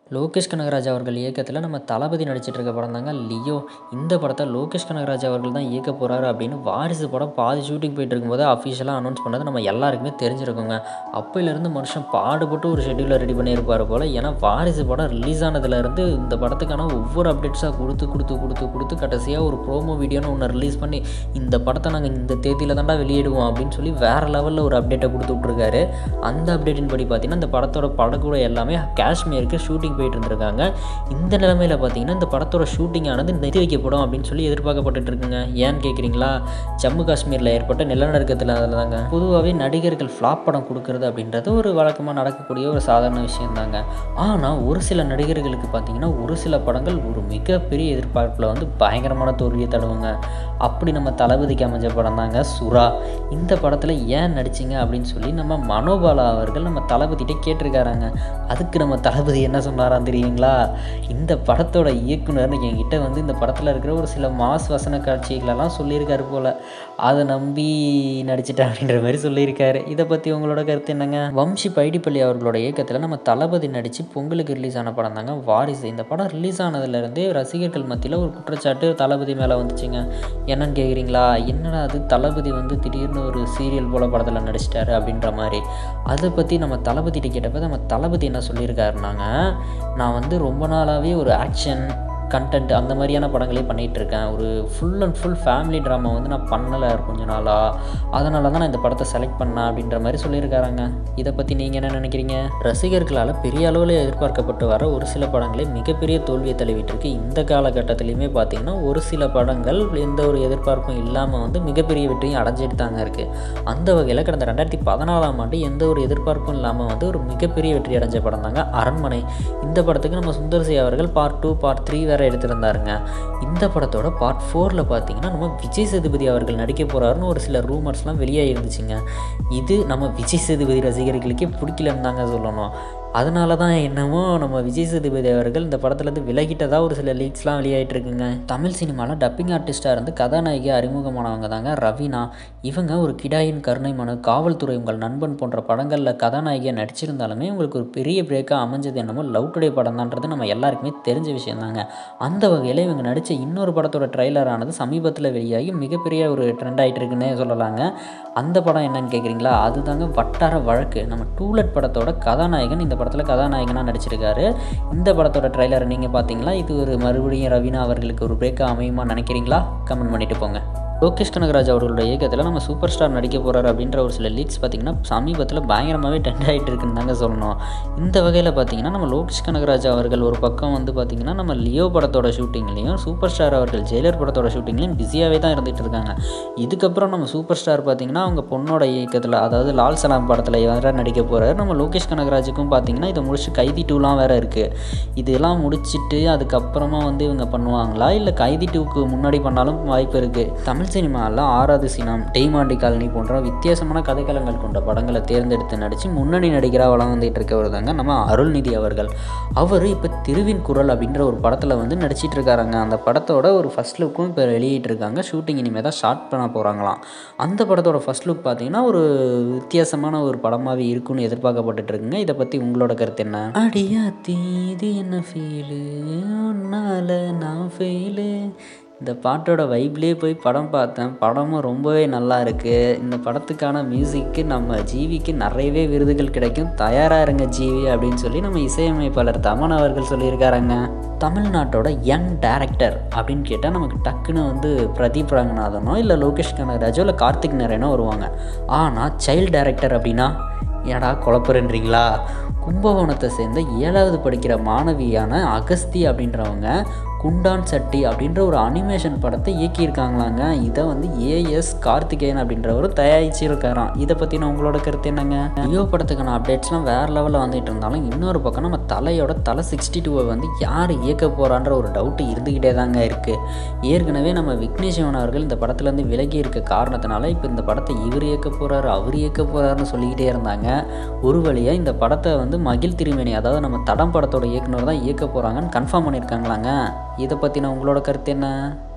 லோகேஷ் கனகராஜ் அவர்கள் இயக்கத்தில் நம்ம தளபதி நடிச்சிட்டு இருக்க படம் தாங்க லியோ இந்த படத்தை லோகேஷ் கனகராஜ் அவர்கள் தான் இயக்க போகிறாரு அப்படின்னு வாரிசு படம் பாதி ஷூட்டிங் போயிட்டு இருக்கும்போது அஃபிஷியலாக அனௌன்ஸ் பண்ணது நம்ம எல்லாருக்குமே தெரிஞ்சிருக்குங்க அப்போலேருந்து மனுஷன் பாடுபட்டு ஒரு ஷெட்யூலை ரெடி பண்ணியிருப்பார் போல் ஏன்னா வாரிசு படம் ரிலீஸ் ஆனதுலேருந்து இந்த படத்துக்கான ஒவ்வொரு அப்டேட்ஸாக கொடுத்து கொடுத்து கொடுத்து கொடுத்து கடைசியாக ஒரு ப்ரோமோ வீடியோன்னு ஒன்று ரிலீஸ் பண்ணி இந்த படத்தை நாங்கள் இந்த தேதியில் தாண்டா வெளியிடுவோம் அப்படின்னு சொல்லி வேறு லெவலில் ஒரு அப்டேட்டை கொடுத்து விட்ருக்காரு அந்த அப்டேட்டின் படி பார்த்தீங்கன்னா இந்த படத்தோட படக்கூட எல்லாமே காஷ்மீருக்கு ஷூட்டிங் போயிட்டு இருந்திருக்காங்க இந்த நிலமையில் பார்த்தீங்கன்னா இந்த படத்தோட ஷூட்டிங் ஆனது நிறுத்தி வைக்கப்படும் அப்படின்னு சொல்லி எதிர்பார்க்கப்பட்டுட்டு இருக்குங்க ஏன்னு கேட்குறீங்களா ஜம்மு காஷ்மீரில் ஏற்பட்ட நிலநடுக்கத்தில் அதில் தாங்க பொதுவாகவே நடிகர்கள் ஃப்ளாப் படம் கொடுக்கறது அப்படின்றது ஒரு வழக்கமாக நடக்கக்கூடிய ஒரு சாதாரண விஷயம் தாங்க ஆனால் ஒரு சில நடிகர்களுக்கு பார்த்தீங்கன்னா ஒரு சில படங்கள் ஒரு மிகப்பெரிய எதிர்பார்ப்பில் வந்து பயங்கரமான தோல்வியை தழுவுங்க அப்படி நம்ம தளபதிக்கு அமைஞ்ச படம் தாங்க சுறா இந்த படத்தில் ஏன் நடிச்சிங்க அப்படின்னு சொல்லி நம்ம மனோபாலா அவர்கள் நம்ம தளபதிகிட்ட கேட்டிருக்காராங்க அதுக்கு நம்ம தளபதி என்ன சொன்னாராம் தெரியுங்களா இந்த படத்தோட இயக்குனர் என்கிட்ட வந்து இந்த படத்தில் இருக்கிற ஒரு சில மாஸ் வசன காட்சிகளெல்லாம் சொல்லியிருக்காரு போல் அதை நம்பி நடிச்சிட்டேன் அப்படின்ற மாதிரி சொல்லியிருக்காரு இதை பற்றி உங்களோட கருத்து என்னங்க வம்சி பைடிப்பள்ளி அவர்களோட இயக்கத்தில் நம்ம தளபதி நடித்து பொங்கலுக்கு ரிலீஸ் ஆன படம் தாங்க வாரிசு இந்த படம் ரிலீஸ் ஆனதுலேருந்தே ரசிகர்கள் மத்தியில் ஒரு குற்றச்சாட்டு தளபதி மேலே வந்துச்சுங்க என்னன்னு கேட்குறீங்களா என்னடா அது தளபதி வந்து திடீர்னு ஒரு சீரியல் போல படத்தில் நடிச்சிட்டாரு அப்படின்ற மாதிரி அதை பற்றி நம்ம தளபதிகிட்ட கேட்டப்போ நம்ம தளபதி என்ன சொல்லியிருக்காருனாங்க நான் வந்து ரொம்ப நாளாகவே ஒரு ஆக்ஷன் கண்டென்ட் அந்த மாதிரியான படங்களே பண்ணிகிட்டு இருக்கேன் ஒரு full and full family drama வந்து நான் பண்ணலை கொஞ்ச நாளாக அதனால தான் நான் இந்த படத்தை செலக்ட் பண்ணேன் அப்படின்ற மாதிரி சொல்லியிருக்காராங்க இதை பற்றி நீங்கள் என்ன நினைக்கிறீங்க ரசிகர்களால் பெரிய அளவில் எதிர்பார்க்கப்பட்டு வர ஒரு சில படங்களே மிகப்பெரிய தோல்வியை தழுவிட்டு இருக்கு இந்த காலகட்டத்திலையுமே பார்த்தீங்கன்னா ஒரு சில படங்கள் எந்த ஒரு எதிர்பார்ப்பும் இல்லாமல் வந்து மிகப்பெரிய வெற்றியும் அடைஞ்சிட்டு தாங்க இருக்குது அந்த வகையில் கடந்த ரெண்டாயிரத்தி பதினாலாம் ஆண்டு எந்த ஒரு எதிர்பார்ப்பும் இல்லாமல் வந்து ஒரு மிகப்பெரிய வெற்றி அடைஞ்ச படம் தாங்க அரண்மனை இந்த படத்துக்கு நம்ம சுந்தர்சி அவர்கள் பார்ட் டூ பார்ட் த்ரீ வேறு எடுத்திருந்தாருங்க இந்த படத்தோட பார்ட் ஃபோரில் பார்த்தீங்கன்னா நம்ம விஜய் சேதுபதி அவர்கள் நடிக்க போகிறாருன்னு ஒரு சில ரூமர்ஸ்லாம் வெளியே இருந்துச்சுங்க இது நம்ம விஜய் சேதுபதி ரசிகர்களுக்கே பிடிக்கலன்னு தாங்க சொல்லணும் அதனால தான் என்னமோ நம்ம விஜய் சேதுபதி அவர்கள் இந்த படத்துலேருந்து விலகிட்டதாக ஒரு சில லீக்ஸ்லாம் வெளியாகிட்டு இருக்குங்க தமிழ் சினிமாவில் டப்பிங் ஆர்டிஸ்ட்டாக இருந்து கதாநாயகி அறிமுகமானவங்க தாங்க ரவீனா இவங்க ஒரு கிடாயின் கருணை மனு காவல்துறை உங்கள் நண்பன் போன்ற படங்களில் கதாநாயகியாக நடிச்சிருந்தாலுமே உங்களுக்கு ஒரு பெரிய பிரேக்காக அமைஞ்சது என்னமோ லவ் டுடே படம் தான்றது நம்ம எல்லாருக்குமே தெரிஞ்ச விஷயம் தாங்க அந்த வகையில் இவங்க நடித்த இன்னொரு படத்தோட ட்ரைலரானது சமீபத்தில் வெளியாகி மிகப்பெரிய ஒரு ட்ரெண்ட் ஆகிட்டு இருக்குன்னே சொல்லலாங்க அந்த படம் என்னன்னு கேட்குறீங்களா அதுதாங்க வட்டார வழக்கு நம்ம டூலெட் படத்தோட கதாநாயகன் இந்த படத்தில் கதாநாயகனாக நடிச்சிருக்காரு இந்த படத்தோட ட்ரைலரை நீங்கள் பார்த்தீங்களா இது ஒரு மறுபடியும் ரவீனா அவர்களுக்கு ஒரு பிரேக்காக அமையுமா நினைக்கிறீங்களா கமெண்ட் பண்ணிட்டு போங்க லோகேஷ் கனகராஜ் அவர்களோட இயக்கத்தில் நம்ம சூப்பர் ஸ்டார் நடிக்க போகிறார் அப்படின்ற ஒரு சில லீக்ஸ் பார்த்திங்கன்னா சமீபத்தில் பயங்கரமாகவே டெண்ட் ஆகிட்டு இருக்குன்னு தாங்க சொல்லணும் இந்த வகையில் பார்த்திங்கன்னா நம்ம லோகேஷ் கனகராஜ் அவர்கள் ஒரு பக்கம் வந்து பார்த்திங்கன்னா நம்ம லியோ படத்தோட ஷூட்டிங்லேயும் சூப்பர் ஸ்டார் அவர்கள் ஜெயிலர் படத்தோட ஷூட்டிங்லேயும் பிஸியாகவே தான் இருந்துகிட்டு இருக்காங்க இதுக்கப்புறம் நம்ம சூப்பர் ஸ்டார் பார்த்திங்கன்னா அவங்க பொண்ணோட இயக்கத்தில் அதாவது லால் சலாம் படத்தில் வேறு நடிக்க போகிறாரு நம்ம லோகேஷ் கனகராஜுக்கும் பார்த்திங்கன்னா இதை முடிச்சு கைதி டூலாம் வேறு இருக்குது இதெல்லாம் முடிச்சுட்டு அதுக்கப்புறமா வந்து இவங்க பண்ணுவாங்களா இல்லை கைதி டூக்கு முன்னாடி பண்ணாலும் வாய்ப்பு இருக்குது தமிழ் சினிமாவில் ஆறாவது சினம் டெய்மாண்டி காலனி போன்ற வித்தியாசமான கதைக்களங்கள் கொண்ட படங்களை தேர்ந்தெடுத்து நடித்து முன்னணி நடிகராக வளம் வந்துட்டு இருக்கவர் தாங்க நம்ம அருள்நிதி அவர்கள் அவர் இப்போ திருவின் குரல் அப்படின்ற ஒரு படத்தில் வந்து நடிச்சிட்டு இருக்காருங்க அந்த படத்தோட ஒரு ஃபஸ்ட் லுக்கும் இப்போ வெளியிட்டிருக்காங்க ஷூட்டிங் இனிமேல் தான் ஸ்டார்ட் பண்ண போகிறாங்களாம் அந்த படத்தோட ஃபஸ்ட் லுக் பார்த்தீங்கன்னா ஒரு வித்தியாசமான ஒரு படமாகவே இருக்குன்னு எதிர்பார்க்கப்பட்டுட்டு இருக்குங்க இதை பற்றி உங்களோட கருத்து என்ன அடியா தீது என்ன ஃபீலு உன்னால நான் ஃபெயிலு இந்த பாட்டோட வைப்லேயே போய் படம் பார்த்தேன் படமும் ரொம்பவே நல்லா இருக்குது இந்த படத்துக்கான மியூசிக்கு நம்ம ஜீவிக்கு நிறையவே விருதுகள் கிடைக்கும் தயாராக இருங்க ஜீவி அப்படின்னு சொல்லி நம்ம இசையமைப்பாளர் தமன் அவர்கள் சொல்லியிருக்காருங்க தமிழ்நாட்டோட யங் டேரக்டர் அப்படின்னு கேட்டால் நமக்கு டக்குன்னு வந்து பிரதீப் ரங்கநாதனோ இல்லை லோகேஷ் கனகராஜோ இல்லை கார்த்திக் நாராயணோ வருவாங்க ஆனால் சைல்டு டேரக்டர் அப்படின்னா ஏடா குழப்பறன்றீங்களா கும்பகோணத்தை சேர்ந்த ஏழாவது படிக்கிற மாணவியான அகஸ்தி அப்படின்றவங்க குண்டான் சட்டி அப்படின்ற ஒரு அனிமேஷன் படத்தை இயக்கியிருக்காங்களாங்க இதை வந்து ஏஎஸ் கார்த்திகேயன் அப்படின்றவர் தயாரிச்சிருக்காராம் இதை பற்றின உங்களோட கருத்து என்னங்க லியோ படத்துக்கான அப்டேட்ஸ்லாம் வேறு லெவலில் வந்துட்டு இருந்தாலும் இன்னொரு பக்கம் நம்ம தலையோட தலை சிக்ஸ்டி டூவை வந்து யார் இயக்க போகிறான்ற ஒரு டவுட்டு இருந்துக்கிட்டே தாங்க இருக்குது ஏற்கனவே நம்ம விக்னேஷ் சிவன் அவர்கள் இந்த படத்துலேருந்து விலகி இருக்க காரணத்தினால இப்போ இந்த படத்தை இவர் இயக்க போகிறாரு அவர் இயக்க போகிறாருன்னு சொல்லிக்கிட்டே இருந்தாங்க ஒரு வழியாக இந்த படத்தை வந்து மகிழ் திருமேனி அதாவது நம்ம தடம் படத்தோட இயக்குனர் தான் இயக்க போகிறாங்கன்னு கன்ஃபார்ம் பண்ணியிருக்காங்களாங்க இதை பற்றின உங்களோட கருத்து என்ன